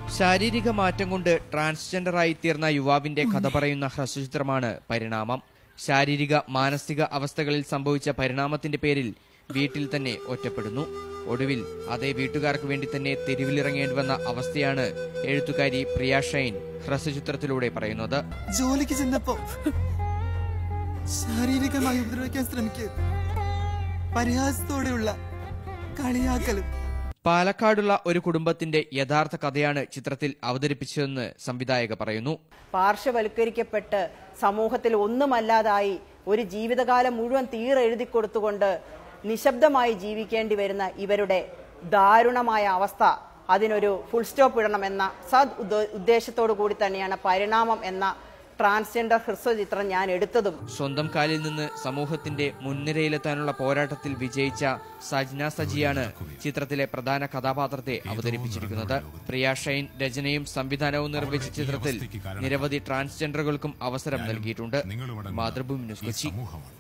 ശാരീരിക മാറ്റം കൊണ്ട് ട്രാൻസ്ജെൻഡറായി തീർന്ന യുവാവിന്റെ കഥ പറയുന്ന ഹ്രസ്വചിത്രമാണ് പരിണാമം ശാരീരിക മാനസിക അവസ്ഥകളിൽ സംഭവിച്ച പരിണാമത്തിന്റെ പേരിൽ വീട്ടിൽ തന്നെ ഒറ്റപ്പെടുന്നു ഒടുവിൽ അതേ വീട്ടുകാർക്ക് വേണ്ടി തന്നെ തെരുവിലിറങ്ങേണ്ടി വന്ന അവസ്ഥയാണ് എഴുത്തുകാരി പ്രിയ ഷൈൻ ഹ്രസ്വചിത്രത്തിലൂടെ പറയുന്നത് ജോലിക്ക് ചെന്നപ്പോ ശാരീരികമായി ഉപദ്രവിക്കാൻ ശ്രമിക്കുക പരിഹാസത്തോടെയുള്ള കളിയാക്കലും പാലക്കാടുള്ള ഒരു കുടുംബത്തിന്റെ യഥാർത്ഥ കഥയാണ് ചിത്രത്തിൽ അവതരിപ്പിച്ചതെന്ന് സംവിധായക പറയുന്നു പാർശ്വവൽക്കരിക്കപ്പെട്ട് സമൂഹത്തിൽ ഒന്നുമല്ലാതായി ഒരു ജീവിതകാലം മുഴുവൻ തീരെഴുതി കൊടുത്തുകൊണ്ട് നിശബ്ദമായി ജീവിക്കേണ്ടി വരുന്ന ഇവരുടെ ദാരുണമായ അവസ്ഥ അതിനൊരു ഫുൾ സ്റ്റോപ്പ് ഇടണമെന്ന സദ് ഉദ്ദേ- ഉദ്ദേശത്തോടു കൂടി തന്നെയാണ് പരിണാമം എന്ന ട്രാൻസ്ജെൻഡർ ഹ്രസ്വചിത്രം ഞാൻ എടുത്തതും സ്വന്തം കാലിൽ നിന്ന് സമൂഹത്തിന്റെ മുൻനിരയിലെത്താനുള്ള പോരാട്ടത്തിൽ വിജയിച്ച സജ്ന സജിയാണ് ചിത്രത്തിലെ പ്രധാന കഥാപാത്രത്തെ അവതരിപ്പിച്ചിരിക്കുന്നത് പ്രിയ ഷൈൻ രചനയും സംവിധാനവും നിർവഹിച്ച ചിത്രത്തിൽ നിരവധി ട്രാൻസ്ജെൻഡറുകൾക്കും അവസരം നൽകിയിട്ടുണ്ട് മാതൃഭൂമി ന്യൂസ് കൊച്ചി